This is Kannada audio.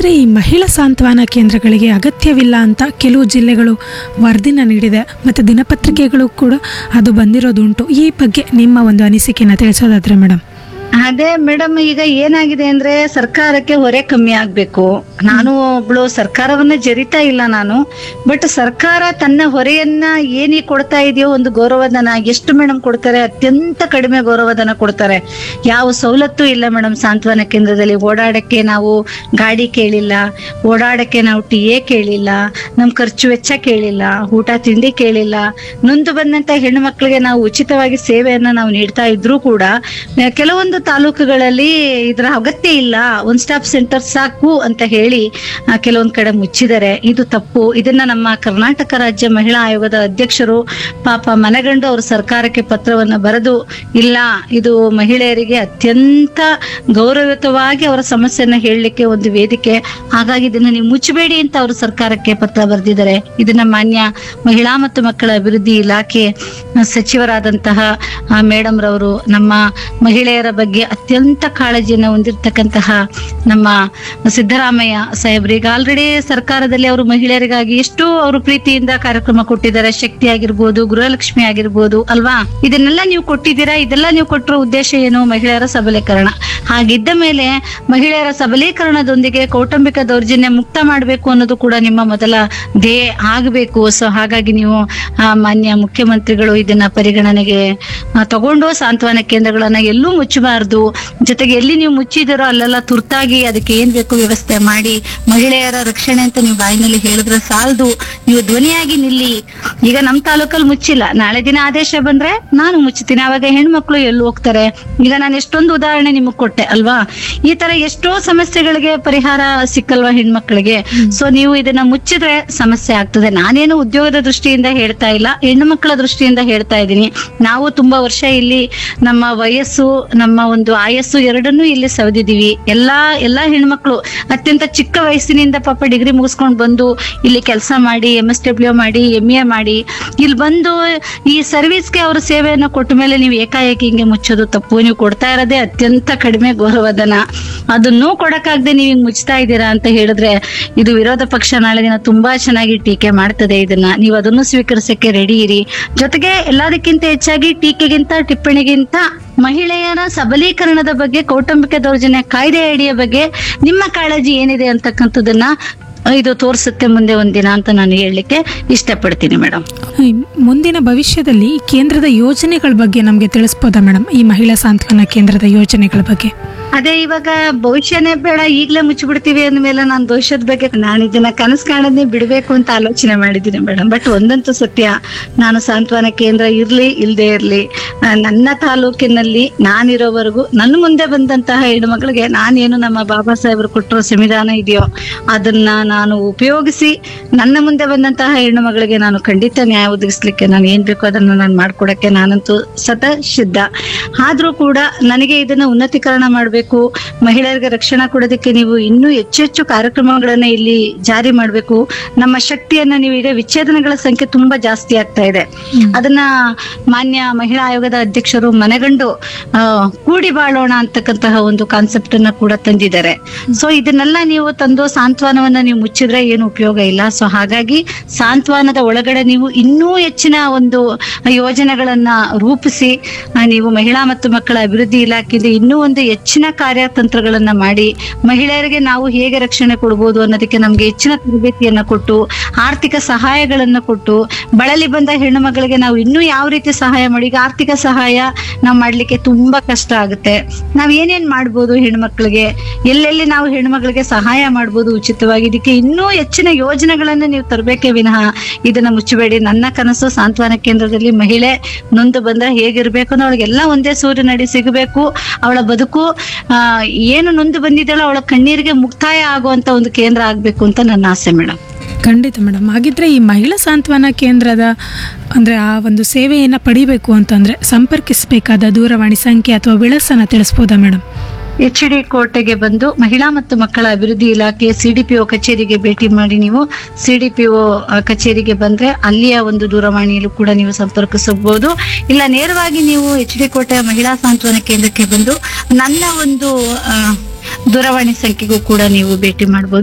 ಹಾಗಾದರೆ ಈ ಮಹಿಳಾ ಸಾಂತ್ವನ ಕೇಂದ್ರಗಳಿಗೆ ಅಗತ್ಯವಿಲ್ಲ ಅಂತ ಕೆಲವು ಜಿಲ್ಲೆಗಳು ವರದಿನ ನೀಡಿದೆ ಮತ್ತು ದಿನಪತ್ರಿಕೆಗಳು ಕೂಡ ಅದು ಬಂದಿರೋದುಂಟು ಈ ಬಗ್ಗೆ ನಿಮ್ಮ ಒಂದು ಅನಿಸಿಕೆನ ತಿಳಿಸೋದಾದ್ರೆ ಮೇಡಮ್ ಅದೇ ಮೇಡಮ್ ಈಗ ಏನಾಗಿದೆ ಅಂದ್ರೆ ಸರ್ಕಾರಕ್ಕೆ ಹೊರೆ ಕಮ್ಮಿ ಆಗ್ಬೇಕು ನಾನು ಒಬ್ಳು ಸರ್ಕಾರವನ್ನ ಜರಿತಾ ಇಲ್ಲ ನಾನು ಬಟ್ ಸರ್ಕಾರ ತನ್ನ ಹೊರೆಯನ್ನ ಏನಿ ಕೊಡ್ತಾ ಇದೆಯೋ ಒಂದು ಗೌರವಧನ ಎಷ್ಟು ಮೇಡಮ್ ಕೊಡ್ತಾರೆ ಅತ್ಯಂತ ಕಡಿಮೆ ಗೌರವಧನ ಕೊಡ್ತಾರೆ ಯಾವ ಸವಲತ್ತು ಇಲ್ಲ ಮೇಡಮ್ ಸಾಂತ್ವನ ಕೇಂದ್ರದಲ್ಲಿ ಓಡಾಡಕ್ಕೆ ನಾವು ಗಾಡಿ ಕೇಳಿಲ್ಲ ಓಡಾಡಕ್ಕೆ ನಾವು ಟಿ ಎ ಕೇಳಿಲ್ಲ ನಮ್ ಖರ್ಚು ವೆಚ್ಚ ಕೇಳಿಲ್ಲ ಊಟ ತಿಂಡಿ ಕೇಳಿಲ್ಲ ನೊಂದು ಬಂದಂತ ಹೆಣ್ಣು ಮಕ್ಕಳಿಗೆ ನಾವು ಉಚಿತವಾಗಿ ಸೇವೆಯನ್ನ ನಾವು ನೀಡ್ತಾ ಇದ್ರೂ ಕೂಡ ಆ, ಕೆಲವೊಂದು ತಾಲೂಕುಗಳಲ್ಲಿ ಇದರ ಅಗತ್ಯ ಇಲ್ಲ ಒನ್ ಸ್ಟಾಪ್ ಸೆಂಟರ್ ಸಾಕು ಅಂತ ಹೇಳಿ ಆ, ಕೆಲವೊಂದ್ ಕಡೆ ಮುಚ್ಚಿದ್ದಾರೆ ಇದು ತಪ್ಪು ಇದನ್ನ ನಮ್ಮ ಕರ್ನಾಟಕ ರಾಜ್ಯ ಮಹಿಳಾ ಆಯೋಗದ ಅಧ್ಯಕ್ಷರು ಪಾಪ ಮನಗಂಡು ಅವರು ಸರ್ಕಾರಕ್ಕೆ ಪತ್ರವನ್ನ ಬರೆದು ಇಲ್ಲ ಇದು ಮಹಿಳೆಯರಿಗೆ ಅತ್ಯಂತ ಗೌರವಯುತವಾಗಿ ಅವರ ಸಮಸ್ಯೆಯನ್ನ ಹೇಳಲಿಕ್ಕೆ ಒಂದು ವೇದಿಕೆ ಹಾಗಾಗಿ ಇದನ್ನ ನೀವು ಮುಚ್ಚಬೇಡಿ ಅಂತ ಅವರು ಸರ್ಕಾರಕ್ಕೆ ಪತ್ರ ಬರೆದಿದ್ದಾರೆ ಇದನ್ನ ಮಾನ್ಯ ಮಹಿಳಾ ಮತ್ತು ಮಕ್ಕಳ ಅಭಿವೃದ್ಧಿ ಇಲಾಖೆ ಸಚಿವರಾದಂತಹ ಮೇಡಮ್ ರವರು ನಮ್ಮ ಮಹಿಳೆಯರ ಬಗ್ಗೆ ಅತ್ಯಂತ ಕಾಳಜಿಯನ್ನು ಹೊಂದಿರತಕ್ಕಂತಹ ನಮ್ಮ ಸಿದ್ದರಾಮಯ್ಯ ಸಾಹೇಬ್ರಿಗೆ ಆಲ್ರೆಡಿ ಸರ್ಕಾರದಲ್ಲಿ ಅವರು ಮಹಿಳೆಯರಿಗಾಗಿ ಎಷ್ಟು ಅವರು ಪ್ರೀತಿಯಿಂದ ಕಾರ್ಯಕ್ರಮ ಕೊಟ್ಟಿದ್ದಾರೆ ಶಕ್ತಿ ಆಗಿರ್ಬೋದು ಗೃಹಲಕ್ಷ್ಮಿ ಆಗಿರ್ಬೋದು ಅಲ್ವಾ ಇದನ್ನೆಲ್ಲ ನೀವು ಕೊಟ್ಟಿದ್ದೀರಾ ಇದೆಲ್ಲ ನೀವು ಕೊಟ್ಟಿರೋ ಉದ್ದೇಶ ಏನು ಮಹಿಳೆಯರ ಸಬಲೀಕರಣ ಹಾಗಿದ್ದ ಮೇಲೆ ಮಹಿಳೆಯರ ಸಬಲೀಕರಣದೊಂದಿಗೆ ಕೌಟುಂಬಿಕ ದೌರ್ಜನ್ಯ ಮುಕ್ತ ಮಾಡಬೇಕು ಅನ್ನೋದು ಕೂಡ ನಿಮ್ಮ ಮೊದಲ ಧ್ಯೇಯ ಆಗಬೇಕು ಸೊ ಹಾಗಾಗಿ ನೀವು ಆ, ಮಾನ್ಯ ಮುಖ್ಯಮಂತ್ರಿಗಳು ಇದನ್ನ ಪರಿಗಣನೆಗೆ ಆ, ತಗೊಂಡು ಸಾಂತ್ವನ ಕೇಂದ್ರಗಳನ್ನ ಎಲ್ಲೂ ಮುಚ್ಚಬಾರದು ಜೊತೆಗೆ ಎಲ್ಲಿ ನೀವು ಮುಚ್ಚಿದಿರೋ ಅಲ್ಲೆಲ್ಲ ತುರ್ತಾಗಿ ಅದಕ್ಕೆ ಏನ್ ಬೇಕು ವ್ಯವಸ್ಥೆ ಮಾಡಿ ಮಹಿಳೆಯರ ರಕ್ಷಣೆ ಅಂತ ನೀವು ಬಾಯಿನಲ್ಲಿ ಹೇಳಿದ್ರೆ ಸಾಲದು ನೀವು ಧ್ವನಿಯಾಗಿ ನಿಲ್ಲಿ ಈಗ ನಮ್ ತಾಲೂಕಲ್ಲಿ ಮುಚ್ಚಿಲ್ಲ ನಾಳೆ ದಿನ ಆದೇಶ ಬಂದ್ರೆ ನಾನು ಮುಚ್ಚುತ್ತೀನಿ ಅವಾಗ ಹೆಣ್ಮಕ್ಳು ಎಲ್ಲಿ ಹೋಗ್ತಾರೆ ಈಗ ನಾನು ಎಷ್ಟೊಂದು ಉದಾಹರಣೆ ನಿಮಗ್ ಕೊಟ್ಟೆ ಅಲ್ವಾ ಈ ತರ ಎಷ್ಟೋ ಸಮಸ್ಯೆಗಳಿಗೆ ಪರಿಹಾರ ಸಿಕ್ಕಲ್ವಾ ಹೆಣ್ಮಕ್ಳಿಗೆ ಸೊ ನೀವು ಇದನ್ನ ಮುಚ್ಚಿದ್ರೆ ಸಮಸ್ಯೆ ಆಗ್ತದೆ ನಾನೇನು ಉದ್ಯೋಗದ ದೃಷ್ಟಿಯಿಂದ ಹೇಳ್ತಾ ಇಲ್ಲ ಹೆಣ್ಣು ಮಕ್ಕಳ ದೃಷ್ಟಿಯಿಂದ ಹೇಳ್ತಾ ಇದ್ದೀನಿ ನಾವು ತುಂಬಾ ವರ್ಷ ಇಲ್ಲಿ ನಮ್ಮ ವಯಸ್ಸು ನಮ್ಮ ಒಂದು ಆಯಸ್ಸು ಎರಡನ್ನೂ ಇಲ್ಲಿ ಸವದಿದೀವಿ ಎಲ್ಲಾ ಎಲ್ಲಾ ಹೆಣ್ಮಕ್ಳು ಅತ್ಯಂತ ಚಿಕ್ಕ ವಯಸ್ಸಿನಿಂದ ಪಾಪ ಡಿಗ್ರಿ ಮುಗಿಸ್ಕೊಂಡ್ ಬಂದು ಇಲ್ಲಿ ಕೆಲಸ ಮಾಡಿ ಎಂ ಎಸ್ ಡಬ್ಲ್ಯೂ ಮಾಡಿ ಎಂ ಎ ಮಾಡಿ ಇಲ್ಲಿ ಬಂದು ಈ ಸರ್ವಿಸ್ಗೆ ಅವ್ರ ಸೇವೆಯನ್ನು ಕೊಟ್ಟ ಮೇಲೆ ನೀವು ಏಕಾಏಕಿ ಹಿಂಗೆ ಮುಚ್ಚೋದು ತಪ್ಪು ನೀವು ಕೊಡ್ತಾ ಇರೋದೇ ಅತ್ಯಂತ ಕಡಿಮೆ ಗೌರವಧನ ಅದನ್ನೂ ಕೊಡಕ್ಕಾಗದೆ ನೀವು ಹಿಂಗ್ ಮುಚ್ತಾ ಇದ್ದೀರಾ ಅಂತ ಹೇಳಿದ್ರೆ ಇದು ವಿರೋಧ ಪಕ್ಷ ನಾಳೆ ದಿನ ತುಂಬಾ ಚೆನ್ನಾಗಿ ಟೀಕೆ ಮಾಡ್ತದೆ ಇದನ್ನ ನೀವು ಅದನ್ನು ಸ್ವೀಕರಿಸಕ್ಕೆ ರೆಡಿ ಇರಿ ಜೊತೆಗೆ ಎಲ್ಲದಕ್ಕಿಂತ ಹೆಚ್ಚಾಗಿ ಟೀಕೆಗಿಂತ ಟಿಪ್ಪಣಿಗಿಂತ ಮಹಿಳೆಯರ ಸಬಲೀಕರಣದ ಬಗ್ಗೆ ಕೌಟುಂಬಿಕ ದೌರ್ಜನ್ಯ ಕಾಯ್ದೆ ಅಡಿಯ ಬಗ್ಗೆ ನಿಮ್ಮ ಕಾಳಜಿ ಏನಿದೆ ಅಂತಕ್ಕಂಥದ್ದನ್ನ ಇದು ತೋರಿಸುತ್ತೆ ಮುಂದೆ ಒಂದಿನ ಅಂತ ನಾನು ಹೇಳಲಿಕ್ಕೆ ಇಷ್ಟಪಡ್ತೀನಿ ಮೇಡಮ್ ಈ ಮುಂದಿನ ಭವಿಷ್ಯದಲ್ಲಿ ಈ ಕೇಂದ್ರದ ಯೋಜನೆಗಳ ಬಗ್ಗೆ ನಮಗೆ ತಿಳಿಸ್ಬೋದಾ ಮೇಡಮ್ ಈ ಮಹಿಳಾ ಸಾಂತ್ವನ ಕೇಂದ್ರದ ಯೋಜನೆಗಳ ಬಗ್ಗೆ ಅದೇ ಇವಾಗ ಭವಿಷ್ಯನೇ ಬೇಡ ಈಗ್ಲೇ ಮುಚ್ಚಿಬಿಡ್ತೀವಿ ಅಂದ್ಮೇಲೆ ನಾನು ಭವಿಷ್ಯದ ಬಗ್ಗೆ ನಾನು ಇದನ್ನ ಕನಸು ಕಾಣೋದನ್ನೇ ಬಿಡ್ಬೇಕು ಅಂತ ಆಲೋಚನೆ ಮಾಡಿದ್ದೀನಿ ಮೇಡಮ್ ಬಟ್ ಒಂದಂತೂ ಸತ್ಯ ನಾನು ಸಾಂತ್ವನ ಕೇಂದ್ರ ಇರ್ಲಿ ಇಲ್ದೇ ಇರ್ಲಿ ಆ, ನನ್ನ ತಾಲೂಕಿನಲ್ಲಿ ನಾನಿರೋವರೆಗೂ ನನ್ನ ಮುಂದೆ ಬಂದಂತಹ ಹೆಣ್ಮಕ್ಳಿಗೆ ನಾನೇನು ನಮ್ಮ ಬಾಬಾ ಸಾಹೇಬರು ಕೊಟ್ಟಿರೋ ಸಂವಿಧಾನ ಇದೆಯೋ ಅದನ್ನ ನಾನು ಉಪಯೋಗಿಸಿ ನನ್ನ ಮುಂದೆ ಬಂದಂತಹ ಹೆಣ್ಣು ಮಗಳಿಗೆ ನಾನು ಖಂಡಿತ ನ್ಯಾಯ ಒದಗಿಸ್ಲಿಕ್ಕೆ ನಾನು ಏನ್ ಬೇಕೋ ಅದನ್ನ ನಾನು ಮಾಡ್ಕೊಡಕ್ಕೆ ನಾನಂತೂ ಸತ ಸಿದ್ಧ ಆದ್ರೂ ಕೂಡ ನನಗೆ ಇದನ್ನ ಉನ್ನತೀಕರಣ ಮಾಡಬೇಕು ಮಹಿಳೆಯರಿಗೆ ರಕ್ಷಣೆ ಕೊಡೋದಕ್ಕೆ ನೀವು ಇನ್ನೂ ಹೆಚ್ಚು ಹೆಚ್ಚು ಕಾರ್ಯಕ್ರಮಗಳನ್ನ ಇಲ್ಲಿ ಜಾರಿ ಮಾಡಬೇಕು ನಮ್ಮ ಶಕ್ತಿಯನ್ನ ನೀವು ಈಗ ವಿಚ್ಛೇದನಗಳ ಸಂಖ್ಯೆ ತುಂಬಾ ಜಾಸ್ತಿ ಆಗ್ತಾ ಇದೆ ಅದನ್ನ ಮಾನ್ಯ ಮಹಿಳಾ ಆಯೋಗದ ಅಧ್ಯಕ್ಷರು ಮನೆಗಂಡು ಆ, ಕೂಡಿ ಬಾಳೋಣ ಅಂತಕ್ಕಂತಹ ಒಂದು ಕಾನ್ಸೆಪ್ಟ್ ಅನ್ನ ಕೂಡ ತಂದಿದ್ದಾರೆ ಸೊ ಇದನ್ನೆಲ್ಲ ನೀವು ತಂದು ಸಾಂತ್ವನವನ್ನ ನೀವು ಮುಚ್ಚಿದ್ರೆ ಏನು ಉಪಯೋಗ ಇಲ್ಲ ಸೊ ಹಾಗಾಗಿ ಸಾಂತ್ವನದ ಒಳಗಡೆ ನೀವು ಇನ್ನೂ ಹೆಚ್ಚಿನ ಒಂದು ಯೋಜನೆಗಳನ್ನ ರೂಪಿಸಿ ಆ, ನೀವು ಮಹಿಳಾ ಮತ್ತು ಮಕ್ಕಳ ಅಭಿವೃದ್ಧಿ ಇಲಾಖೆಯಿಂದ ಇನ್ನೂ ಒಂದು ಹೆಚ್ಚಿನ ಕಾರ್ಯತಂತ್ರಗಳನ್ನ ಮಾಡಿ ಮಹಿಳೆಯರಿಗೆ ನಾವು ಹೇಗೆ ರಕ್ಷಣೆ ಕೊಡ್ಬೋದು ಅನ್ನೋದಕ್ಕೆ ನಮ್ಗೆ ಹೆಚ್ಚಿನ ತರಬೇತಿಯನ್ನ ಕೊಟ್ಟು ಆರ್ಥಿಕ ಸಹಾಯಗಳನ್ನ ಕೊಟ್ಟು ಬಳಲಿ ಬಂದ ಹೆಣ್ಣು ಮಗಳಿಗೆ ನಾವು ಇನ್ನೂ ಯಾವ ರೀತಿ ಸಹಾಯ ಮಾಡಿ ಈಗ ಆರ್ಥಿಕ ಸಹಾಯ ನಾವು ಮಾಡ್ಲಿಕ್ಕೆ ತುಂಬಾ ಕಷ್ಟ ಆಗುತ್ತೆ ನಾವ್ ಏನೇನ್ ಮಾಡ್ಬೋದು ಹೆಣ್ಮಕ್ಳಿಗೆ ಎಲ್ಲೆಲ್ಲಿ ನಾವು ಹೆಣ್ಮಕ್ಳಿಗೆ ಸಹಾಯ ಮಾಡ್ಬೋದು ಉಚಿತವಾಗಿ ಇದಕ್ಕೆ ಇನ್ನೂ ಹೆಚ್ಚಿನ ಯೋಜನೆಗಳನ್ನ ನೀವು ತರಬೇಕೇ ವಿನಃ ಇದನ್ನ ಮುಚ್ಚಬೇಡಿ ನನ್ನ ಕನಸು ಸಾಂತ್ವನ ಕೇಂದ್ರದಲ್ಲಿ ಮಹಿಳೆ ನೊಂದು ಬಂದ್ರೆ ಹೇಗಿರ್ಬೇಕು ಅನ್ನೋ ಅವಳಿಗೆಲ್ಲ ಒಂದೇ ಸೂರ್ಯನಡಿ ಸಿಗಬೇಕು ಅವಳ ಬದುಕು ಆ ಏನು ನೊಂದು ಬಂದಿದ್ದಾಳೋ ಅವಳ ಕಣ್ಣೀರಿಗೆ ಮುಕ್ತಾಯ ಆಗುವಂತ ಒಂದು ಕೇಂದ್ರ ಆಗ್ಬೇಕು ಅಂತ ನನ್ನ ಆಸೆ ಮೇಡಮ್ ಖಂಡಿತ ಮೇಡಮ್ ಹಾಗಿದ್ರೆ ಈ ಮಹಿಳಾ ಸಾಂತ್ವನ ಕೇಂದ್ರದ ಅಂದರೆ ಆ ಒಂದು ಸೇವೆಯನ್ನು ಪಡಿಬೇಕು ಅಂತಂದರೆ ಸಂಪರ್ಕಿಸಬೇಕಾದ ದೂರವಾಣಿ ಸಂಖ್ಯೆ ಅಥವಾ ವಿಳಾಸನ ತಿಳಿಸ್ಬೋದಾ ಮೇಡಮ್ ಎಚ್ ಡಿ ಕೋಟೆಗೆ ಬಂದು ಮಹಿಳಾ ಮತ್ತು ಮಕ್ಕಳ ಅಭಿವೃದ್ಧಿ ಇಲಾಖೆ ಸಿಡಿಪಿಒ ಕಚೇರಿಗೆ ಭೇಟಿ ಮಾಡಿ ನೀವು ಸಿಡಿಪಿಒ ಕಚೇರಿಗೆ ಬಂದ್ರೆ ಅಲ್ಲಿಯ ಒಂದು ದೂರವಾಣಿಯಲ್ಲೂ ಕೂಡ ನೀವು ಸಂಪರ್ಕಿಸಬಹುದು ಇಲ್ಲ ನೇರವಾಗಿ ನೀವು ಎಚ್ ಡಿ ಕೋಟೆಯ ಮಹಿಳಾ ಸಾಂತ್ವನ ಕೇಂದ್ರಕ್ಕೆ ಬಂದು ನನ್ನ ಒಂದು ಆ, ದೂರವಾಣಿ ಸಂಖ್ಯೆಗೂ ಕೂಡ ನೀವು ಭೇಟಿ ಮಾಡಬಹುದು